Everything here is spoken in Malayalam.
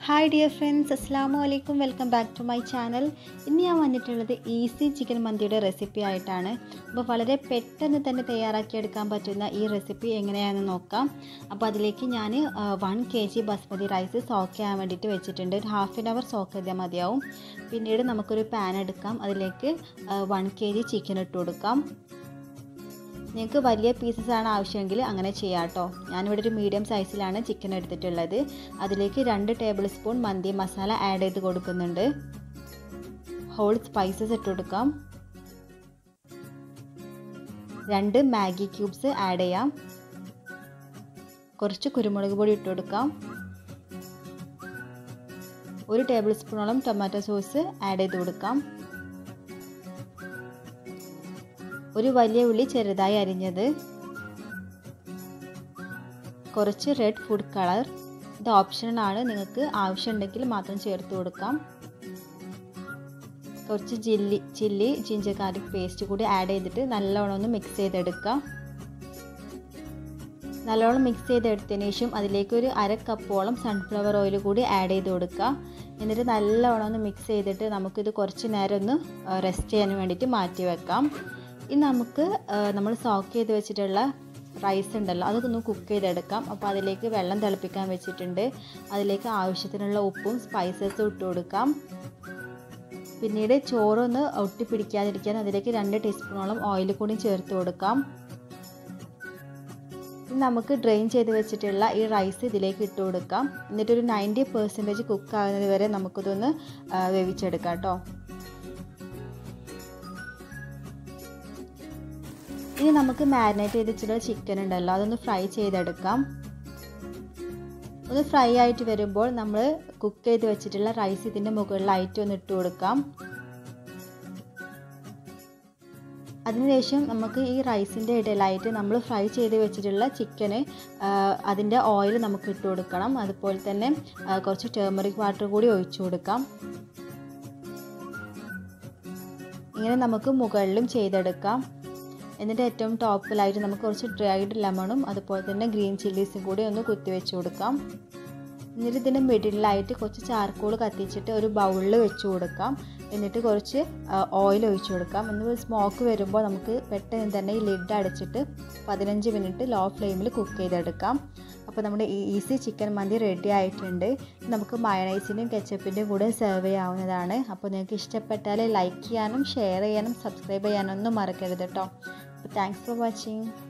ഹായ് ഡിയർ ഫ്രണ്ട്സ് അസ്സാം വലൈക്കും welcome back to my channel ഇന്ന് ഞാൻ വന്നിട്ടുള്ളത് ഈസി ചിക്കൻ മന്തിയുടെ റെസിപ്പി ആയിട്ടാണ് അപ്പോൾ വളരെ പെട്ടെന്ന് തന്നെ തയ്യാറാക്കിയെടുക്കാൻ പറ്റുന്ന ഈ റെസിപ്പി എങ്ങനെയാണെന്ന് നോക്കാം അപ്പോൾ അതിലേക്ക് ഞാൻ one K G basmati rice soak ചെയ്യാൻ വേണ്ടിയിട്ട് വെച്ചിട്ടുണ്ട് ഒരു ഹാഫ് ആൻ അവർ സോക്ക് ചെയ്താൽ മതിയാവും പിന്നീട് നമുക്കൊരു പാൻ എടുക്കാം അതിലേക്ക് വൺ കെ ജി ചിക്കൻ ഇട്ട് കൊടുക്കാം നിങ്ങൾക്ക് വലിയ പീസസ് ആണ് ആവശ്യമെങ്കിൽ അങ്ങനെ ചെയ്യാം കേട്ടോ ഞാനിവിടെ ഒരു മീഡിയം സൈസിലാണ് ചിക്കൻ എടുത്തിട്ടുള്ളത് അതിലേക്ക് രണ്ട് tablespoon mandi masala add ചെയ്ത് കൊടുക്കുന്നുണ്ട് ഹോൾ സ്പൈസസ് ഇട്ട് കൊടുക്കാം രണ്ട് മാഗി ക്യൂബ്സ് ആഡ് ചെയ്യാം കുറച്ച് കുരുമുളക് പൊടി ഇട്ട് കൊടുക്കാം ഒരു ടേബിൾ സ്പൂണോളം ടൊമാറ്റോ സോസ് ആഡ് ചെയ്ത് കൊടുക്കാം ഒരു വലിയ ഉള്ളി ചെറുതായി അരിഞ്ഞത് കുറച്ച് റെഡ് ഫുഡ് കളർ ഇത് ഓപ്ഷനാണ് നിങ്ങൾക്ക് ആവശ്യമുണ്ടെങ്കിൽ മാത്രം ചേർത്ത് കൊടുക്കാം കുറച്ച് chilli chilli ginger garlic paste കൂടി ആഡ് ചെയ്തിട്ട് നല്ലോണം ഒന്ന് മിക്സ് ചെയ്തെടുക്കാം നല്ലോണം മിക്സ് ചെയ്തെടുത്തതിന് ശേഷം അതിലേക്ക് ഒരു അര കപ്പോളം സൺഫ്ലവർ ഓയിൽ കൂടി ആഡ് ചെയ്ത് കൊടുക്കുക എന്നിട്ട് നല്ലോണം ഒന്ന് മിക്സ് ചെയ്തിട്ട് നമുക്കിത് കുറച്ച് നേരം ഒന്ന് റെസ്റ്റ് ചെയ്യാൻ വേണ്ടിയിട്ട് മാറ്റി വെക്കാം ഇനി നമുക്ക് നമ്മൾ സോക്ക് ചെയ്ത് വെച്ചിട്ടുള്ള റൈസ് ഉണ്ടല്ലോ അതൊക്കെ ഒന്ന് കുക്ക് ചെയ്തെടുക്കാം അപ്പോൾ അതിലേക്ക് വെള്ളം തിളപ്പിക്കാൻ വെച്ചിട്ടുണ്ട് അതിലേക്ക് ആവശ്യത്തിനുള്ള ഉപ്പും സ്പൈസസും ഇട്ട് കൊടുക്കാം പിന്നീട് ചോറൊന്ന് ഒട്ടിപ്പിടിക്കാതിരിക്കാൻ അതിലേക്ക് രണ്ട് ടീസ്പൂണോളം ഓയിൽ കൂടി ചേർത്ത് കൊടുക്കാം നമുക്ക് ഡ്രെയിൻ ചെയ്ത് വെച്ചിട്ടുള്ള ഈ റൈസ് ഇതിലേക്ക് ഇട്ട് കൊടുക്കാം എന്നിട്ടൊരു നയൻറ്റി പെർസെൻറ്റേജ് കുക്ക് ആകുന്നത് വരെ നമുക്കിതൊന്ന് വേവിച്ചെടുക്കാം കേട്ടോ ഇനി നമുക്ക് മാരിനേറ്റ് ചെയ്ത് വെച്ചിട്ടുള്ള ചിക്കൻ ഉണ്ടല്ലോ അതൊന്ന് ഫ്രൈ ചെയ്തെടുക്കാം ഒന്ന് ഫ്രൈ ആയിട്ട് വരുമ്പോൾ നമ്മൾ കുക്ക് ചെയ്ത് വെച്ചിട്ടുള്ള റൈസ് ഇതിൻ്റെ മുകളിലായിട്ട് ഒന്ന് ഇട്ട് കൊടുക്കാം അതിനുശേഷം നമുക്ക് ഈ റൈസിൻ്റെ ഇടയിലായിട്ട് നമ്മൾ ഫ്രൈ ചെയ്ത് വെച്ചിട്ടുള്ള ചിക്കന് അതിൻ്റെ ഓയിൽ നമുക്ക് ഇട്ട് കൊടുക്കണം അതുപോലെ തന്നെ കുറച്ച് ടേമറിക് വാട്ടർ കൂടി ഒഴിച്ചു കൊടുക്കാം ഇങ്ങനെ നമുക്ക് മുകളിലും ചെയ്തെടുക്കാം എന്നിട്ട് ഏറ്റവും ടോപ്പിലായിട്ട് നമുക്ക് കുറച്ച് ഡ്രൈഡ് ലെമണും അതുപോലെ തന്നെ ഗ്രീൻ ചില്ലീസും കൂടി ഒന്ന് കുത്തി വെച്ച് കൊടുക്കാം എന്നിട്ട് ഇതിൻ്റെ മിഡിലായിട്ട് കുറച്ച് ചാർക്കോൾ കത്തിച്ചിട്ട് ഒരു ബൗളിൽ വെച്ച് കൊടുക്കാം എന്നിട്ട് കുറച്ച് ഓയിൽ ഒഴിച്ച് കൊടുക്കാം എന്നിട്ട് സ്മോക്ക് വരുമ്പോൾ നമുക്ക് പെട്ടെന്ന് തന്നെ ഈ ലിഡ് അടച്ചിട്ട് പതിനഞ്ച് മിനിറ്റ് ലോ ഫ്ലെയിമിൽ കുക്ക് ചെയ്തെടുക്കാം അപ്പോൾ നമ്മുടെ ഈസി ചിക്കൻ മന്തി റെഡി ആയിട്ടുണ്ട് നമുക്ക് മയണൈസിൻ്റെയും കെച്ചപ്പിൻ്റെയും കൂടെ സെർവ് ചെയ്യാവുന്നതാണ് അപ്പോൾ നിങ്ങൾക്ക് ഇഷ്ടപ്പെട്ടാൽ ലൈക്ക് ചെയ്യാനും ഷെയർ ചെയ്യാനും സബ്സ്ക്രൈബ് ചെയ്യാനും ഒന്നും മറക്കരുത് കേട്ടോ അപ്പോൾ താങ്ക്സ് ഫോർ വാച്ചിങ്